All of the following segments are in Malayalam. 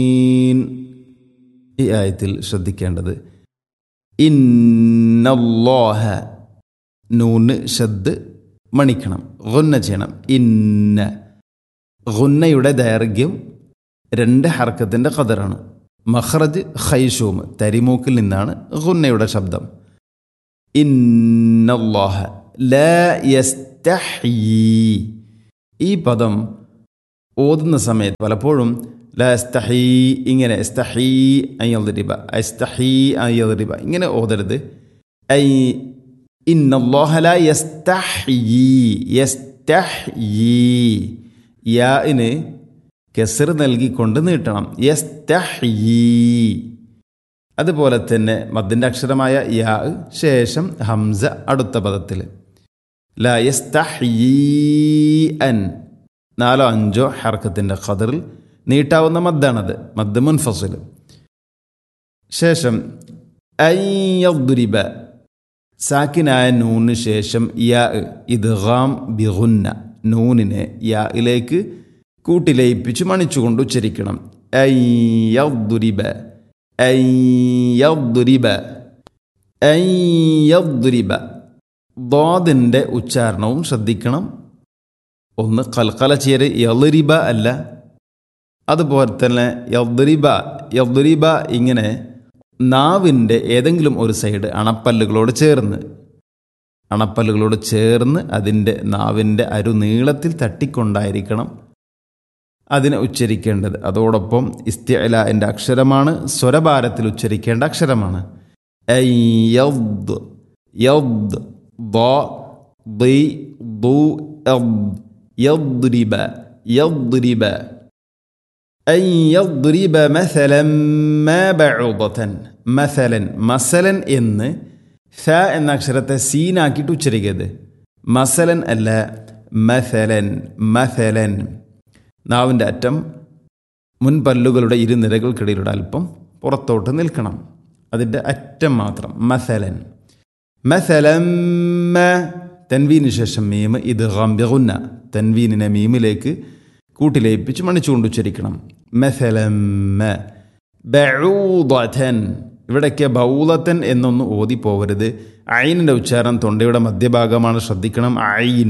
ഈ ആയത്തിൽ ശ്രദ്ധിക്കേണ്ടത് ഇന്നല്ലാഹ നൂന് ഷദ് മണിക്കണം ഗുന്ന ചെയ്യണം ഇന്ന ഗുന്നയുടെ ദൈർഘ്യം രണ്ട് ഹർക്കത്തിൻ്റെ കതറാണ് മഹ്റജ് ഖൈഷൂം തരിമൂക്കിൽ നിന്നാണ് ഗുന്നയുടെ ശബ്ദം ഇന്നല്ലാഹ ലാ യസ്തഹീ ഈ പദം ഓതുന്ന സമയത്ത് പലപ്പോഴും ലാ എസ്തഹീ ഇങ്ങനെ എസ്തഹീ അയ്യറിബ എസ്തഹീ അയ്യറിബ ഇങ്ങനെ ഓതരുത് ഐ ഇന്നല്ലാഹ ലാ യസ്തഹീ യസ്തഹീ യാന് കെസർ നൽകിക്കൊണ്ട് നീട്ടണം യസ്തഹീ അതുപോലെ തന്നെ മദ്ദിൻ്റെ അക്ഷരമായ യാ ശേഷം ഹംസ അടുത്ത പദത്തിൽ ലാ യസ്തഹീ അൻ നാലോ അഞ്ചോ ഹർക്കത്തിൻ്റെ ഖദറിൽ നീട്ടാവുന്ന മദ്ദാണത് മദ് മുൻഫസിൽ ശേഷം അയ്യദ്രിബ സാക്കിനായ നൂന് ശേഷം യാ ഇദ്ഗാം ബിഗുന്ന നൂനിനെ യായിലേക്ക് കൂട്ടിലയിപ്പിച്ച് മണിച്ചുകൊണ്ട് ഉച്ചരിക്കണം അയ്യദ്രിബ അയ്യദ്രിബ അയ്യദ്രിബ ദോദിൻ്റെ ഉച്ചാരണവും ശ്രദ്ധിക്കണം ഒന്ന് കൽക്കല ചേര് യളിരിബ അല്ല അതുപോലെ തന്നെ യദ്രിബ യദ്രിബ ഇങ്ങനെ നാവിൻ്റെ ഏതെങ്കിലും ഒരു സൈഡ് അണപ്പല്ലുകളോട് ചേർന്ന് അണപ്പല്ലുകളോട് ചേർന്ന് അതിൻ്റെ നാവിൻ്റെ അരുനീളത്തിൽ തട്ടിക്കൊണ്ടായിരിക്കണം അതിനെ ഉച്ചരിക്കേണ്ടത് അതോടൊപ്പം ഇസ്തിഅലാൻ്റെ അക്ഷരമാണ് സ്വരഭാരത്തിൽ ഉച്ചരിക്കേണ്ട അക്ഷരമാണ് യദ് യദ് ദി ദു يضرب يضرب أن يضرب مثلا ما بعوضة مثلا مثلا എന്ന് ഫ എന്ന അക്ഷരത്തെ സീനാക്കിയിട്ട് ഉച്ചരിക്കരുത് മസലൻ അല്ല മസലൻ മസലൻ നാവിൻ്റെ അറ്റം മുൻപല്ലുകളുടെ ഇരുനിരകൾക്കിടയിലൂടെ അല്പം പുറത്തോട്ട് നിൽക്കണം അതിൻ്റെ അറ്റം മാത്രം മസലൻ മസലം തൻവീന് ശേഷം മീം ഇത് ഗംബിഗുന്ന തൻവീനിനെ മീമിലേക്ക് കൂട്ടിലേപ്പിച്ച് മണിച്ചുകൊണ്ട് ഉച്ചരിക്കണം മെസലമ്മ ബഊദൻ ഇവിടേക്ക് ബൗലത്തൻ എന്നൊന്ന് ഓതി പോവരുത് ഐനിൻ്റെ ഉച്ചാരണം തൊണ്ടയുടെ മധ്യഭാഗമാണ് ശ്രദ്ധിക്കണം ഐൻ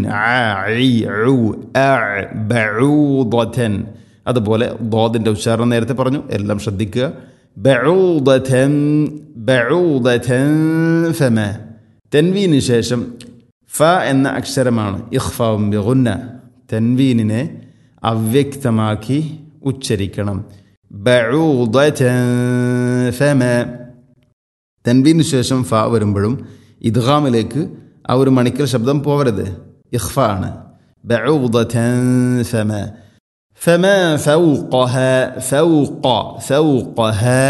ബഊദൻ അതുപോലെ ദോദിൻ്റെ ഉച്ചാരണം നേരത്തെ പറഞ്ഞു എല്ലാം ശ്രദ്ധിക്കുക ബഊദൻ ബഊദൻ ഫമ തെൻവീന് ശേഷം ഫ എന്ന അക്ഷരമാണ് ഇഖ്ഫാവും ബിഗുന്ന തൻവീനിനെ അവ്യക്തമാക്കി ഉച്ചരിക്കണം ഫമ തൻവീന് ശേഷം ഫ വരുമ്പോഴും ഇദ്ഗാമിലേക്ക് ആ ഒരു മണിക്കൽ ശബ്ദം പോവരുത് ഇഖ്ഫ ആണ് ഫമ فما فوقها فوق فوقها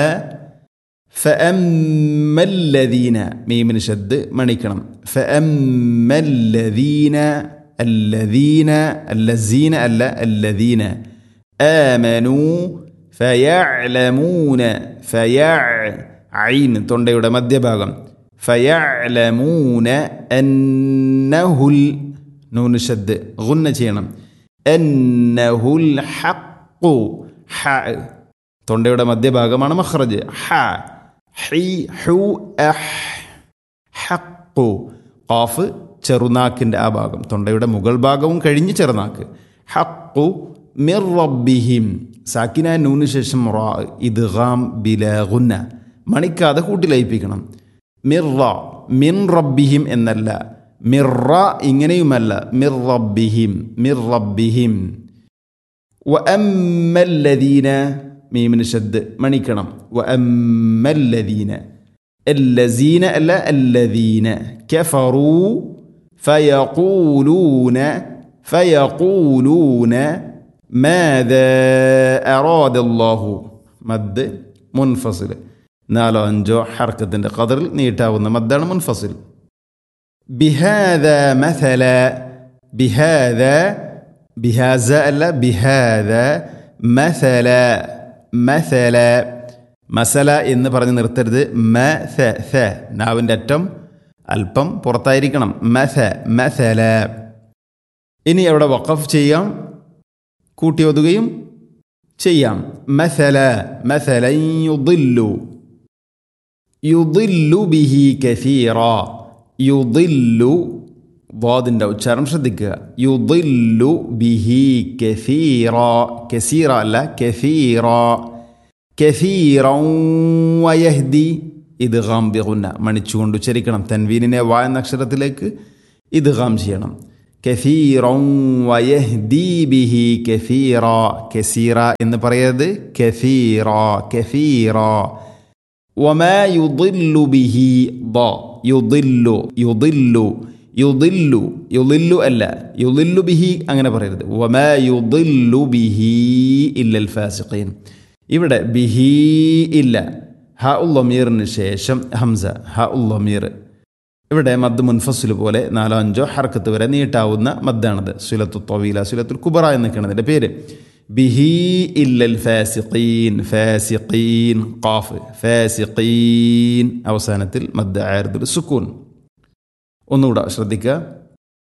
فأما الذين ميم شد منكرم فأما الذين الذين الذين ألا الذين آمنوا فيعلمون فيع عين തൊണ്ടയുടെ മധ്യഭാഗം فيعلمون أنه نون شد غن ചെയ്യണം أنه الحق حَ തൊണ്ടയുടെ മധ്യഭാഗമാണ് മഖ്റജ് ഹ ഹി ഹു അഹ് ഹക്കു ഖാഫ് ചെറുനാക്കിൻ്റെ ആ ഭാഗം തൊണ്ടയുടെ മുകൾ ഭാഗവും കഴിഞ്ഞ് ചെറുനാക്ക് ഹക്കു മിർ റബ്ബിഹിം സാക്കിന നൂന് ശേഷം റാ ഇദ്ഗാം ബിലഗുന്ന മണിക്കാതെ കൂട്ടിലയിപ്പിക്കണം മിർറ മിൻ റബ്ബിഹിം എന്നല്ല മിർറ ഇങ്ങനെയുമല്ല മിർ റബ്ബിഹിം മിർ റബ്ബിഹിം وأما الذين മീമിന് ഷദ് മണിക്കണം വഅമ്മല്ലദീന الذين അല്ല الذين كفروا فيقولون فيقولون ماذا أراد الله മദ് മുൻഫസിൽ നാലോ അഞ്ചോ ഹർക്കത്തിൻ്റെ കതറിൽ നീട്ടാവുന്ന മദ്ദാണ് മുൻഫസിൽ ബിഹാദ മഥല ബിഹാദ ബിഹാസ അല്ല ബിഹാദ മഥല മസല മസല എന്ന് പറഞ്ഞ് നിർത്തരുത് മ സ സ നാവിൻ്റെ അറ്റം അല്പം പുറത്തായിരിക്കണം മസ മസല ഇനി അവിടെ വഖഫ് ചെയ്യാം കൂട്ടി ഒതുകയും ചെയ്യാം മസല മസല യുദില്ലു യുദില്ലു ബിഹി കസീറ യുദില്ലു വാദിൻ്റെ ഉച്ചാരണം ശ്രദ്ധിക്കുക യുദില്ലു ബിഹി കസീറ കസീറ അല്ല കസീറ കസീറ വയഹ്ദി ഇത് ഗാം ബിഗുന്ന മണിച്ചുകൊണ്ട് ഉച്ചരിക്കണം തൻവീനിനെ വാ എന്ന അക്ഷരത്തിലേക്ക് ഇത് ഗാം ചെയ്യണം കസീറ വയഹ്ദി ബിഹി കസീറ കസീറ എന്ന് പറയരുത് കസീറ കസീറ وما يضل به ض يضل يضل يضل يضل അല്ല يضل به അങ്ങനെ പറയരുത് وما يضل به إلا الفاسقين ഇവിടെ ബിഹി ഇല്ല ഹ ഉള്ളമീറിന് ശേഷം ഹംസ ഹ ഉള്ളമീർ ഇവിടെ മദ് മുൻഫസുൽ പോലെ നാലോ അഞ്ചോ ഹർക്കത്ത് വരെ നീട്ടാവുന്ന മദ്ദാണത് സുലത്തു തൊവീല സുലത്തുൽ കുബറ എന്നൊക്കെയാണ് അതിൻ്റെ പേര് ബിഹി ഇല്ലൽ ഫാസിഖീൻ ഫാസിഖീൻ ഖാഫ് ഫാസിഖീൻ അവസാനത്തിൽ മദ് ആയർദുൽ സുക്കൂൻ ഒന്നുകൂടെ ശ്രദ്ധിക്കുക